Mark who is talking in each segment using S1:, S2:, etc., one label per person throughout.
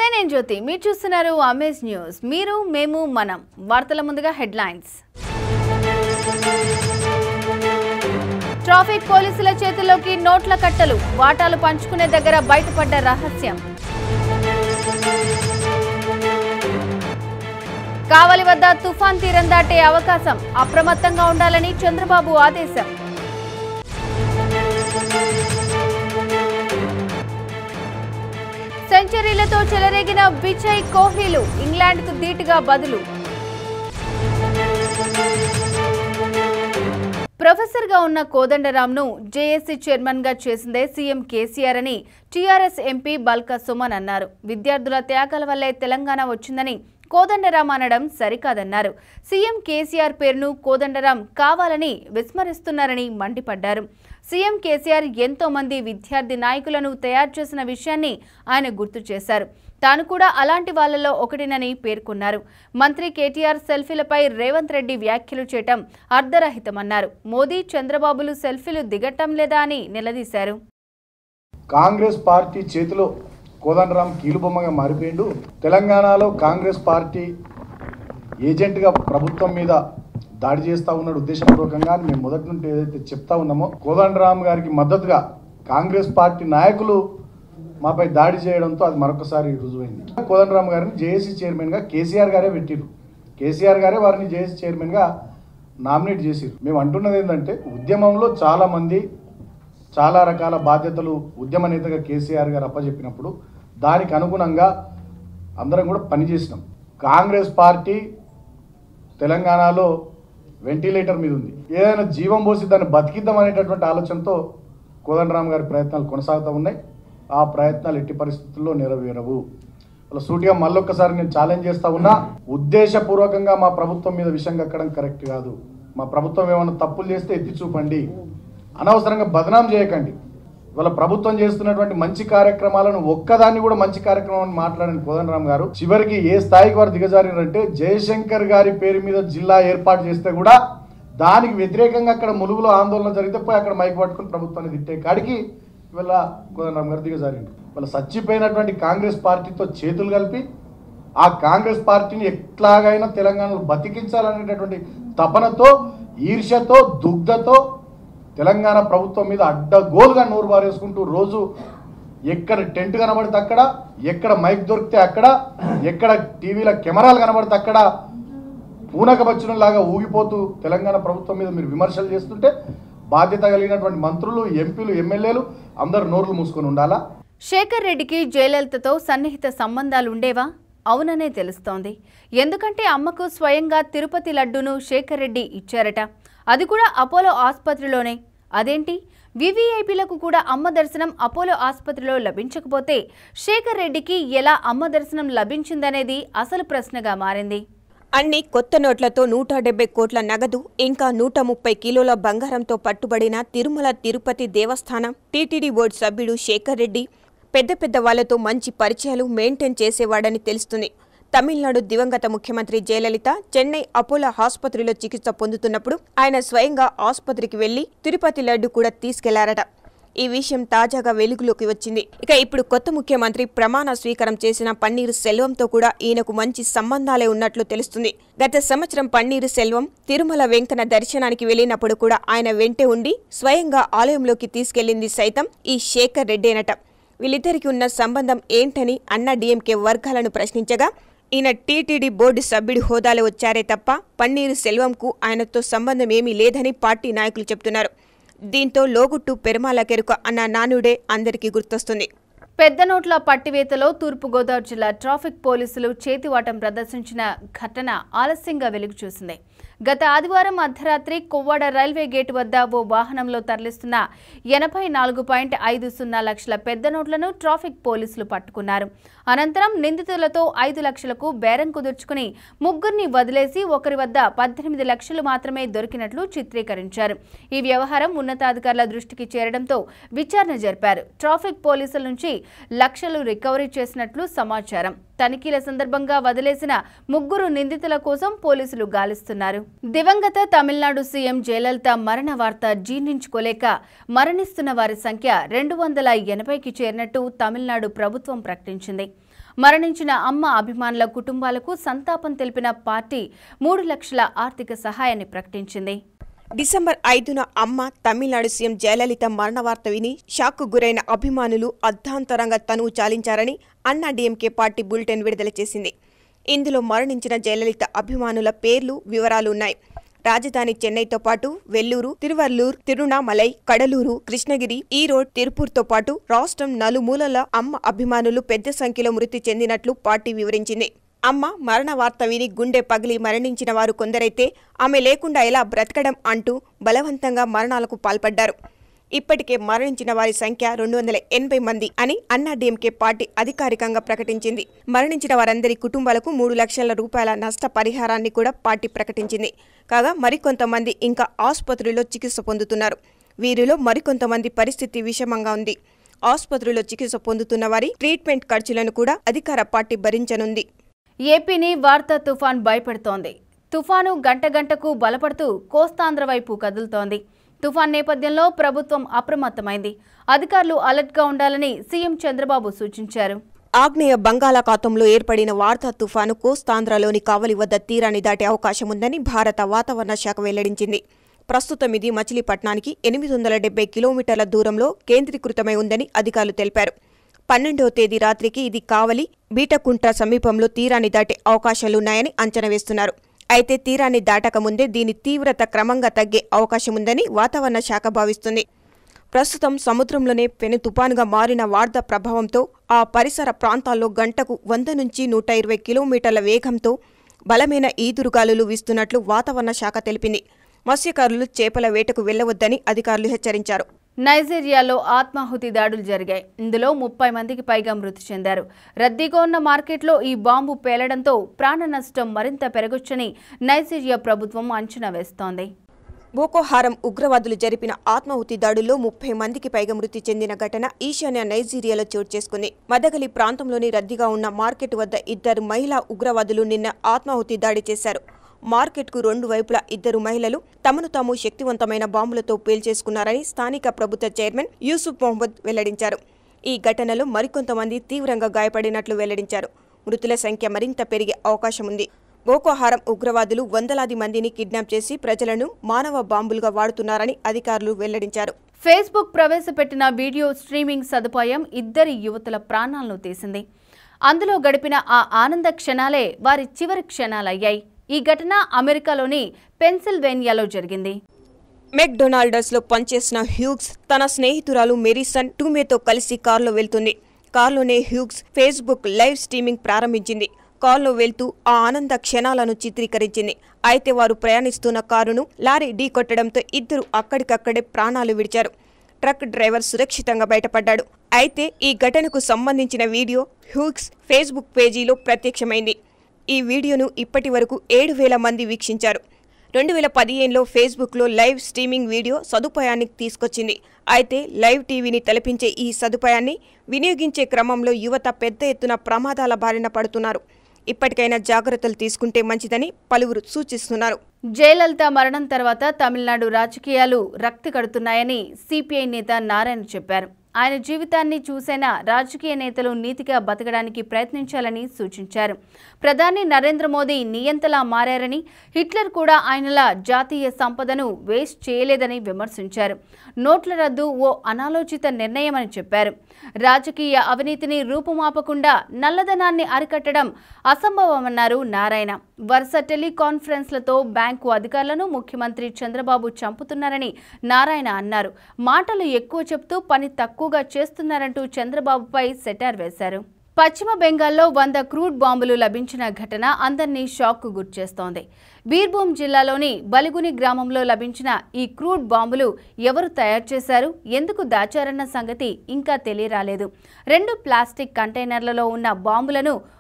S1: నేను జ్యోతి మీరు చూస్తున్నారు అమేజ్ న్యూస్ మీరు మేము మనం వార్తల ముందుగా హెడ్లైన్స్ ట్రాఫిక్ పోలీసుల చేతుల్లోకి నోట్ల కట్టలు వాటాలు పంచుకునే దగ్గర బయటపడ్డ రహస్యం కావలి వద్ద తుఫాన్ తీరం దాటే అవకాశం అప్రమత్తంగా ఉండాలని చంద్రబాబు ఆదేశం సెంచరీలతో చెలరేగిన విజయ్ కోహ్లీలు ఇంగ్లాండ్కు ధీటుగా బదులు ప్రొఫెసర్గా ఉన్న కోదండరాంను జేఏసీ చైర్మన్గా చేసిందే సీఎం కేసీఆర్ అని టీఆర్ఎస్ ఎంపీ బల్కా సుమన్ అన్నారు విద్యార్థుల త్యాగాల వల్లే తెలంగాణ వచ్చిందని కోదండరాం అనడం సరికాదన్నారు సీఎం కేసీఆర్ పేరును కోదండరాం కావాలని విస్మరిస్తున్నారని మండిపడ్డారు సీఎం కేసీఆర్ ఎంతో మంది విద్యార్థి నాయకులను తయారు చేసిన విషయాన్ని ఆయన గుర్తు చేశారు తాను కూడా అలాంటి వాళ్లలో ఒకటినని పేర్కొన్నారు మంత్రి కేటీఆర్ సెల్ఫీలపై రేవంత్ రెడ్డి వ్యాఖ్యలు చేయటం అర్ధరహితమన్నారు మోదీ చంద్రబాబులు సెల్ఫీలు దిగటం లేదా అని నిలదీశారు
S2: కాంగ్రెస్ పార్టీ చేతిలో కోదండరాం కీలుబొమ్మగా మారిపోయిండు తెలంగాణలో కాంగ్రెస్ పార్టీ ఏజెంట్గా ప్రభుత్వం మీద దాడి చేస్తా ఉన్నాడు ఉద్దేశపూర్వకంగా అని మేము మొదటి నుండి ఏదైతే చెప్తా ఉన్నామో కోదండరాం గారికి మద్దతుగా కాంగ్రెస్ పార్టీ నాయకులు మాపై దాడి చేయడంతో అది మరొకసారి రుజువైంది కోదండరాం గారిని జేఏసీ చైర్మన్గా కేసీఆర్ గారే పెట్టిరు కేసీఆర్ గారే వారిని జేఏసీ చైర్మన్గా నామినేట్ చేసిరు మేము అంటున్నది ఏంటంటే ఉద్యమంలో చాలామంది చాలా రకాల బాధ్యతలు ఉద్యమ నేతగా కేసీఆర్ గారు అప్పచెప్పినప్పుడు దానికి అనుగుణంగా అందరం కూడా పనిచేసినాం కాంగ్రెస్ పార్టీ తెలంగాణలో వెంటిలేటర్ మీద ఉంది ఏదైనా జీవం పోసి దాన్ని బతికిద్దాం అనేటటువంటి ఆలోచనతో కోదండరాం గారి ప్రయత్నాలు కొనసాగుతూ ఉన్నాయి ఆ ప్రయత్నాలు ఎట్టి పరిస్థితుల్లో నెరవేరవు అలా సూటిగా మళ్ళొక్కసారి నేను ఛాలెంజ్ చేస్తా ఉన్నా ఉద్దేశపూర్వకంగా మా ప్రభుత్వం మీద విషయం కక్కడం కరెక్ట్ కాదు మా ప్రభుత్వం ఏమైనా తప్పులు చేస్తే ఎత్తి చూపండి అనవసరంగా బదనాం చేయకండి ఇవాళ ప్రభుత్వం చేస్తున్నటువంటి మంచి కార్యక్రమాలను ఒక్కదాన్ని కూడా మంచి కార్యక్రమం అని మాట్లాడని కోదండరామ్ గారు చివరికి ఏ స్థాయికి వారు దిగజారినారంటే జయశంకర్ గారి పేరు మీద జిల్లా ఏర్పాటు చేస్తే కూడా దానికి వ్యతిరేకంగా అక్కడ ములుగులో ఆందోళన జరిగితే పోయి అక్కడ మైక్ పట్టుకుని ప్రభుత్వాన్ని తిట్టే కాడికి ఇవాళ కోదండరామ్ గారు దిగజారిండు వాళ్ళ చచ్చిపోయినటువంటి కాంగ్రెస్ పార్టీతో చేతులు కలిపి ఆ కాంగ్రెస్ పార్టీని ఎట్లాగైనా తెలంగాణలో బతికించాలనేటటువంటి తపనతో ఈర్ష్యతో దుగ్ధతో తెలంగాణ ప్రభుత్వం మీద అడ్డగోలుగా నోరు బారేసుకుంటూ రోజు ఎక్కడ టెంట్ కనబడితే అక్కడ ఎక్కడ మైక్ దొరికితే అక్కడ ఎక్కడ టీవీల కెమెరాలు కనబడితే అక్కడ పూనక లాగా ఊగిపోతూ తెలంగాణ ప్రభుత్వం మీద మీరు విమర్శలు చేస్తుంటే బాధ్యత కలిగినటువంటి మంత్రులు ఎంపీలు ఎమ్మెల్యేలు అందరు నోర్లు మూసుకొని ఉండాలా
S1: శేఖర్ రెడ్డికి జయలలితతో సన్నిహిత సంబంధాలు ఉండేవా అవుననే తెలుస్తోంది ఎందుకంటే అమ్మకు స్వయంగా తిరుపతి లడ్డూను శేఖర్ రెడ్డి ఇచ్చారట అది కూడా అపోలో ఆసుపత్రిలోనే అదేంటి వివిఐపీలకు కూడా అమ్మ దర్శనం అపోలో ఆసుపత్రిలో లభించకపోతే శేఖర్ రెడ్డికి ఎలా అమ్మ దర్శనం లభించిందనేది అసలు ప్రశ్నగా మారింది
S3: అన్ని కొత్త నోట్లతో నూట డెబ్బై కోట్ల నగదు ఇంకా నూట ముప్పై కిలోల బంగారంతో పట్టుబడిన తిరుమల తిరుపతి దేవస్థానం టీటీడీ బోర్డు సభ్యుడు శేఖర్ రెడ్డి పెద్ద పెద్ద వాళ్లతో మంచి పరిచయాలు మెయింటైన్ చేసేవాడని తెలుస్తుంది తమిళనాడు దివంగత ముఖ్యమంత్రి జయలలిత చెన్నై అపోలో ఆసుపత్రిలో చికిత్స పొందుతున్నప్పుడు ఆయన స్వయంగా ఆసుపత్రికి వెళ్లి తిరుపతి లడ్డు కూడా తీసుకెళ్లారట ఈ విషయం తాజాగా వెలుగులోకి వచ్చింది ఇక ఇప్పుడు కొత్త ముఖ్యమంత్రి ప్రమాణ స్వీకారం చేసిన పన్నీరు సెల్వంతో కూడా ఈయనకు మంచి సంబంధాలే ఉన్నట్లు తెలుస్తుంది గత సంవత్సరం పన్నీరు సెల్వం తిరుమల వెంకన్న దర్శనానికి వెళ్లినప్పుడు కూడా ఆయన వెంటే ఉండి స్వయంగా ఆలయంలోకి తీసుకెళ్లింది సైతం ఈ శేఖర్ రెడ్డేనట వీళ్ళిద్దరికి ఉన్న సంబంధం ఏంటని అన్న డీఎంకే వర్గాలను ప్రశ్నించగా ఈయన టీటీడీ బోర్డు సభ్యుడి హోదాలో వచ్చారే తప్ప పన్నీరు సెల్వంకు ఆయనతో సంబంధం ఏమీ లేదని పార్టీ నాయకులు చెప్తున్నారు దీంతో లోగుట్టు పెరుమాల కెరుక అన్న నానుడే అందరికీ గుర్తొస్తుంది
S1: పెద్ద నోట్ల పట్టివేతలో తూర్పుగోదావరి జిల్లా ట్రాఫిక్ పోలీసులు చేతివాటం ప్రదర్శించిన ఘటన ఆలస్యంగా వెలుగు చూసింది గత ఆదివారం అర్ధరాత్రి కొవ్వాడ రైల్వే గేటు వద్ద ఓ వాహనంలో తరలిస్తున్న ఎనభై నాలుగు పాయింట్ ఐదు సున్నా లక్షల పెద్ద నోట్లను ట్రాఫిక్ పోలీసులు పట్టుకున్నారు అనంతరం నిందితులతో ఐదు లక్షలకు బేరం కుదుర్చుకుని ముగ్గురిని వదిలేసి ఒకరి వద్ద పద్దెనిమిది లక్షలు మాత్రమే దొరికినట్లు చిత్రీకరించారు ఈ వ్యవహారం ఉన్నతాధికారుల దృష్టికి చేరడంతో విచారణ జరిపారు ట్రాఫిక్ పోలీసుల నుంచి లక్షలు రికవరీ చేసినట్లు సమాచారం తనిఖీల సందర్భంగా వదిలేసిన ముగ్గురు నిందితుల కోసం పోలీసులు గాలిస్తున్నారు దివంగత తమిళనాడు సీఎం జయలలిత మరణ వార్త జీర్ణించుకోలేక మరణిస్తున్న వారి సంఖ్య రెండు వందల ఎనభైకి చేరినట్టు తమిళనాడు ప్రభుత్వం ప్రకటించింది మరణించిన అమ్మ అభిమానుల కుటుంబాలకు సంతాపం తెలిపిన పార్టీ మూడు లక్షల ఆర్థిక సహాయాన్ని ప్రకటించింది
S3: డిసెంబర్ ఐదున అమ్మ తమిళనాడు సీఎం జయలలిత మరణ వార్త విని షాక్కు గురైన అభిమానులు అర్ధాంతరంగా తనువు చాలించారని అన్నా డీఎంకే పార్టీ బులెటిన్ విడుదల చేసింది ఇందులో మరణించిన జయలలిత అభిమానుల పేర్లు వివరాలు ఉన్నాయి రాజధాని చెన్నైతో పాటు వెల్లూరు తిరువల్లూర్ తిరుణామలై కడలూరు కృష్ణగిరి ఈరోడ్ తిరుపూర్తో పాటు రాష్ట్రం నలుమూలల అమ్మ అభిమానులు పెద్ద సంఖ్యలో మృతి చెందినట్లు పార్టీ వివరించింది అమ్మ మరణ వార్త విని గుండె పగిలి మరణించిన వారు కొందరైతే ఆమె లేకుండా ఎలా బ్రతకడం అంటూ బలవంతంగా మరణాలకు పాల్పడ్డారు ఇప్పటికే మరణించిన వారి సంఖ్య రెండు వందల ఎనభై మంది అని అన్నా డీఎంకే పార్టీ అధికారికంగా ప్రకటించింది మరణించిన వారందరి కుటుంబాలకు మూడు లక్షల రూపాయల నష్ట పరిహారాన్ని కూడా పార్టీ ప్రకటించింది కాగా మరికొంతమంది ఇంకా ఆసుపత్రిలో చికిత్స పొందుతున్నారు వీరిలో మరికొంతమంది పరిస్థితి విషమంగా ఉంది ఆసుపత్రిలో చికిత్స పొందుతున్న వారి ట్రీట్మెంట్ ఖర్చులను కూడా అధికార పార్టీ భరించనుంది
S1: ఏపీని వార్తా తుఫాన్ భయపెడుతోంది తుఫాను గంట గంటకు బలపడుతూ కోస్తాంధ్ర వైపు కదులుతోంది తుఫాన్ నేపథ్యంలో ప్రభుత్వం అప్రమత్తమైంది అధికారులు అలర్ట్గా ఉండాలని సీఎం చంద్రబాబు సూచించారు
S3: ఆగ్నేయ బంగాళాఖాతంలో ఏర్పడిన వార్తా తుఫాను కోస్తాంధ్రలోని కావలి వద్ద తీరాన్ని దాటే అవకాశం ఉందని భారత వాతావరణ శాఖ వెల్లడించింది ప్రస్తుతం ఇది మచిలీపట్నానికి ఎనిమిది వందల డెబ్బై కిలోమీటర్ల దూరంలో కేంద్రీకృతమై ఉందని అధికారులు తెలిపారు పన్నెండవ తేదీ రాత్రికి ఇది కావలి బీటకుంట్ర సమీపంలో తీరాన్ని దాటే అవకాశాలున్నాయని అంచనా వేస్తున్నారు అయితే తీరాన్ని దాటక ముందే దీని తీవ్రత క్రమంగా తగ్గే అవకాశముందని వాతావరణ శాఖ భావిస్తుంది ప్రస్తుతం సముద్రంలోనే పెను తుపానుగా మారిన వార్ద ప్రభావంతో ఆ పరిసర ప్రాంతాల్లో గంటకు వంద నుంచి నూట ఇరవై కిలోమీటర్ల వేగంతో బలమైన ఈదురుగాలులు వీస్తున్నట్లు వాతావరణ శాఖ తెలిపింది మత్స్యకారులు చేపల వేటకు వెళ్లవద్దని అధికారులు హెచ్చరించారు
S1: నైజీరియాలో ఆత్మాహుతి దాడులు జరిగాయి ఇందులో ముప్పై మందికి పైగా మృతి చెందారు రద్దీగా ఉన్న మార్కెట్లో ఈ బాంబు పేలడంతో ప్రాణ నష్టం మరింత పెరగొచ్చని నైజీరియా ప్రభుత్వం అంచనా వేస్తోంది
S3: బోకోహారం ఉగ్రవాదులు జరిపిన ఆత్మాహుతి దాడుల్లో ముప్పై మందికి పైగా మృతి చెందిన ఘటన ఈశాన్య నైజీరియాలో చోటు చేసుకుంది మదగలి ప్రాంతంలోని రద్దీగా ఉన్న మార్కెట్ వద్ద ఇద్దరు మహిళా ఉగ్రవాదులు నిన్న ఆత్మాహుతి దాడి చేశారు మార్కెట్కు రెండు వైపులా ఇద్దరు మహిళలు తమను తాము శక్తివంతమైన బాంబులతో పేల్చేసుకున్నారని స్థానిక ప్రభుత్వ చైర్మన్ యూసుఫ్ మొహమ్మద్ వెల్లడించారు ఈ ఘటనలో మరికొంతమంది తీవ్రంగా గాయపడినట్లు వెల్లడించారు మృతుల సంఖ్య మరింత పెరిగే అవకాశం ఉంది బోకోహారం ఉగ్రవాదులు వందలాది మందిని కిడ్నాప్ చేసి ప్రజలను మానవ బాంబులుగా వాడుతున్నారని అధికారులు వెల్లడించారు
S1: ఫేస్బుక్ ప్రవేశపెట్టిన వీడియో స్ట్రీమింగ్ సదుపాయం ఇద్దరి యువతుల ప్రాణాలను తీసింది అందులో గడిపిన ఆ ఆనంద క్షణాలే వారి చివరి క్షణాలయ్యాయి ఈ ఘటన అమెరికాలోని పెన్సిల్వేనియాలో జరిగింది
S3: మెక్డొనాల్డస్ లో పనిచేసిన హ్యూగ్స్ తన స్నేహితురాలు మెరిసన్ టూమేతో కలిసి కారులో వెళ్తుంది కారులోనే హ్యూగ్స్ ఫేస్బుక్ లైవ్ స్ట్రీమింగ్ ప్రారంభించింది కారులో వెళ్తూ ఆ ఆనంద క్షణాలను చిత్రీకరించింది అయితే వారు ప్రయాణిస్తున్న కారును లారీ ఢీకొట్టడంతో ఇద్దరు అక్కడికక్కడే ప్రాణాలు విడిచారు ట్రక్ డ్రైవర్ సురక్షితంగా బయటపడ్డాడు అయితే ఈ ఘటనకు సంబంధించిన వీడియో హ్యూగ్స్ ఫేస్బుక్ పేజీలో ప్రత్యక్షమైంది ఈ వీడియోను ఇప్పటి వరకు ఏడు వేల మంది వీక్షించారు రెండు వేల పదిహేనులో ఫేస్బుక్లో లైవ్ స్ట్రీమింగ్ వీడియో సదుపాయాన్ని తీసుకొచ్చింది అయితే లైవ్ టీవీని తలపించే ఈ సదుపాయాన్ని వినియోగించే క్రమంలో యువత పెద్ద ఎత్తున ప్రమాదాల బారిన పడుతున్నారు ఇప్పటికైనా జాగ్రత్తలు తీసుకుంటే మంచిదని పలువురు సూచిస్తున్నారు
S1: జయలలిత మరణం తర్వాత తమిళనాడు రాజకీయాలు రక్తి కడుతున్నాయని సిపిఐ నేత నారాయణ చెప్పారు ఆయన జీవితాన్ని చూసైనా రాజకీయ నేతలు నీతిగా బతకడానికి ప్రయత్నించాలని సూచించారు ప్రధాని నరేంద్ర మోదీ నియంతలా మారారని హిట్లర్ కూడా ఆయనలా జాతీయ సంపదను వేస్ట్ చేయలేదని విమర్శించారు నోట్ల రద్దు ఓ అనాలోచిత నిర్ణయమని చెప్పారు రాజకీయ అవినీతిని రూపుమాపకుండా నల్లధనాన్ని అరికట్టడం అసంభవమన్నారు నారాయణ వరుస టెలికాన్ఫరెన్స్లతో బ్యాంకు అధికారులను ముఖ్యమంత్రి చంద్రబాబు చంపుతున్నారని నారాయణ అన్నారు మాటలు ఎక్కువ చెప్తూ పని తక్కువగా చేస్తున్నారంటూ చంద్రబాబుపై సెటార్ వేశారు పశ్చిమ బెంగాల్లో వంద క్రూడ్ బాంబులు లభించిన ఘటన అందరినీ షాక్కు గురిచేస్తోంది బీర్భూమ్ జిల్లాలోని బలిగుని గ్రామంలో లభించిన ఈ క్రూడ్ బాంబులు ఎవరు తయారు చేశారు ఎందుకు దాచారన్న సంగతి ఇంకా తెలియరాలేదు రెండు ప్లాస్టిక్ కంటైనర్లలో ఉన్న బాంబులను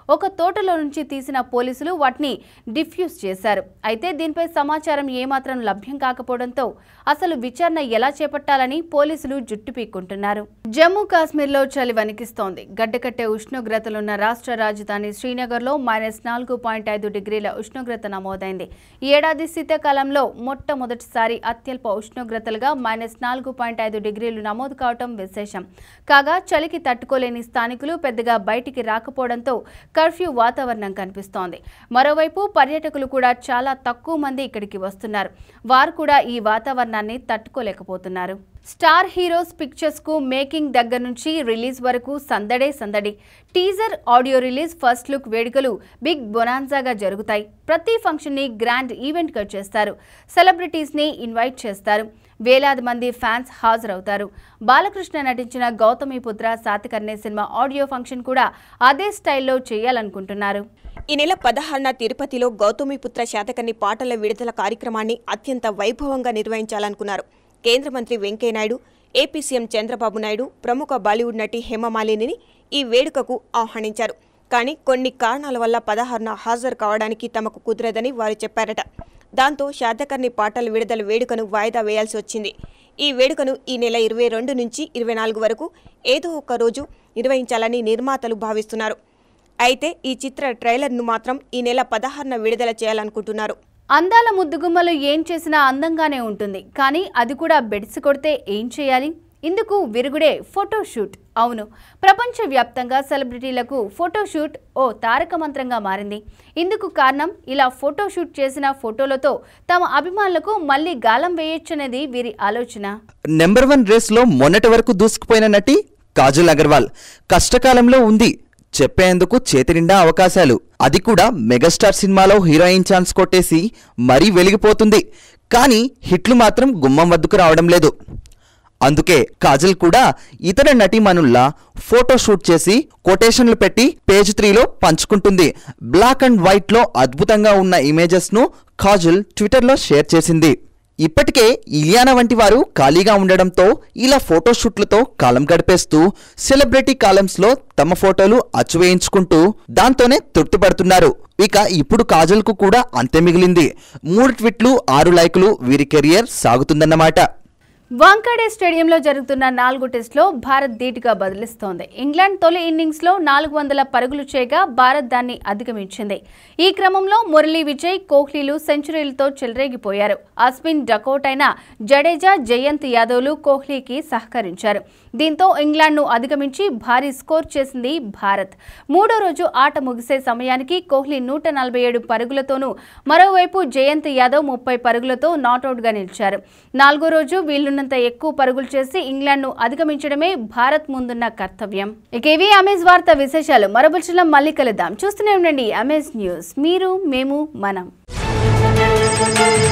S1: ఒక తోటలో నుంచి తీసిన పోలీసులు వాటిని డిఫ్యూజ్ చేశారు అయితే దీనిపై సమాచారం ఏమాత్రం లభ్యం కాకపోవడంతో అసలు విచారణ ఎలా చేపట్టాలని పోలీసులు జుట్టు పీక్కుంటున్నారు జమ్మూ కాశ్మీర్లో చలి వణికిస్తోంది గడ్డకట్టే ఉష్ణోగ్రతలున్న రాష్ట్ర రాజధాని శ్రీనగర్లో మైనస్ నాలుగు పాయింట్ ఐదు డిగ్రీల ఉష్ణోగ్రత నమోదైంది ఈ ఏడాది శీతాకాలంలో మొట్టమొదటిసారి అత్యల్ప ఉష్ణోగ్రతలుగా మైనస్ నాలుగు పాయింట్ ఐదు డిగ్రీలు నమోదు కావడం విశేషం కాగా చలికి తట్టుకోలేని స్థానికులు పెద్దగా బయటికి రాకపోవడంతో కర్ఫ్యూ వాతావరణం కనిపిస్తోంది మరోవైపు పర్యాటకులు కూడా చాలా తక్కువ మంది ఇక్కడికి వస్తున్నారు వారు కూడా ఈ వాతావరణాన్ని తట్టుకోలేకపోతున్నారు స్టార్ హీరోస్ పిక్చర్స్ కు మేకింగ్ దగ్గర నుంచి రిలీజ్ వరకు సందడే సందడి teaser audio release first look వేడుకలు బిగ్ బొనాన్సాగా జరుగుతాయి ప్రతి ఫంక్షన్ ని గ్రాండ్ ఈవెంట్ గా చేస్తారు సెలబ్రిటీస్ ని ఇన్వైట్ చేస్తారు వేలాది మంది ఫ్యాన్స్ హాజరవుతారు బాలకృష్ణ నటించిన Gautamiputra Satakarni cinema audio function కూడా అదే స్టైల్లో చేయాలనుకుంటున్నారు
S3: ఈ నెల పదహారున తిరుపతిలో గౌతమిపుత్ర శాతకర్ణి పాటల విడుదల కార్యక్రమాన్ని అత్యంత వైభవంగా నిర్వహించాలనుకున్నారు కేంద్ర మంత్రి వెంకయ్యనాయుడు ఏపీ సీఎం చంద్రబాబు నాయుడు ప్రముఖ బాలీవుడ్ నటి హేమమాలినిని ఈ వేడుకకు ఆహ్వానించారు కానీ కొన్ని కారణాల వల్ల పదహారున హాజరు కావడానికి తమకు కుదరదని వారు చెప్పారట దాంతో శాతకర్ణి పాటల విడుదల వేడుకను వాయిదా వేయాల్సి వచ్చింది ఈ వేడుకను ఈ నెల ఇరవై రెండు నుంచి ఇరవై నాలుగు వరకు ఏదో ఒక రోజు నిర్వహించాలని నిర్మాతలు భావిస్తున్నారు అయితే ఈ చిత్ర ట్రైలర్ను మాత్రం ఈ నెల పదహారున విడుదల చేయాలనుకుంటున్నారు
S1: అందాల ముద్దుగుమ్మలు ఏం చేసినా అందంగానే ఉంటుంది కానీ అది కూడా బెడిసి కొడితే ఏం చేయాలి ఇందుకు విరుగుడే ఫోటోషూట్ అవును ప్రపంచవ్యాప్తంగా సెలబ్రిటీలకు ఫోటోషూట్ ఓ తారక మంత్రంగా మారింది ఇందుకు కారణం ఇలా ఫోటోషూట్ చేసిన ఫోటోలతో తమ అభిమానులకు మళ్ళీ గాలం వేయొచ్చనేది వీరి ఆలోచన
S4: నెంబర్ వన్ రేస్లో మొన్నటి వరకు దూసుకుపోయిన నటి కాజల్ అగర్వాల్ కష్టకాలంలో ఉంది చెప్పేందుకు చేతి నిండా అవకాశాలు అది కూడా మెగాస్టార్ సినిమాలో హీరోయిన్ ఛాన్స్ కొట్టేసి మరీ వెలిగిపోతుంది కానీ హిట్లు మాత్రం గుమ్మం వద్దకు రావడం లేదు అందుకే కాజల్ కూడా ఇతర నటీమణుల్లా ఫోటో షూట్ చేసి కొటేషన్లు పెట్టి పేజ్ త్రీలో పంచుకుంటుంది బ్లాక్ అండ్ వైట్ లో అద్భుతంగా ఉన్న ఇమేజెస్ ను కాజల్ ట్విట్టర్లో షేర్ చేసింది ఇప్పటికే ఇలియానా వంటి వారు ఖాళీగా ఉండడంతో ఇలా ఫోటోషూట్లతో కాలం గడిపేస్తూ సెలబ్రిటీ కాలమ్స్లో తమ ఫోటోలు అచ్చువేయించుకుంటూ దాంతోనే తృప్తిపడుతున్నారు ఇక ఇప్పుడు కాజల్కు కూడా అంతే మిగిలింది మూడు ట్వీట్లు ఆరు లైకులు వీరి కెరియర్ సాగుతుందన్నమాట
S1: వాంకడే స్టేడియంలో జరుగుతున్న నాలుగు టెస్టులో భారత్ ధీటుగా బదిలిస్తోంది ఇంగ్లాండ్ తొలి ఇన్నింగ్స్లో నాలుగు వందల పరుగులు చేయగా భారత్ దాన్ని అధిగమించింది ఈ క్రమంలో మురళీ విజయ్ కోహ్లీలు సెంచరీలతో చెలరేగిపోయారు అశ్విన్ డకౌట్ అయిన జడేజా జయంత్ యాదవ్లు కోహ్లీకి సహకరించారు దీంతో ఇంగ్లాండ్ను అధిగమించి భారీ స్కోర్ చేసింది భారత్ మూడో రోజు ఆట ముగిసే సమయానికి కోహ్లీ నూట నలభై ఏడు పరుగులతోనూ మరోవైపు జయంత్ యాదవ్ ముప్పై పరుగులతో నాటౌట్గా నిలిచారు నాలుగో రోజు వీలున్నంత ఎక్కువ పరుగులు చేసి ఇంగ్లాండ్ను అధిగమించడమే భారత్ ముందున్న కర్తవ్యం ఇక ఇవి అమేజ్ వార్త విశేషాలు మరో బులెటిన్లో మళ్ళీ కలుద్దాం చూస్తూనే ఉండండి అమేజ్ న్యూస్ మీరు మేము మనం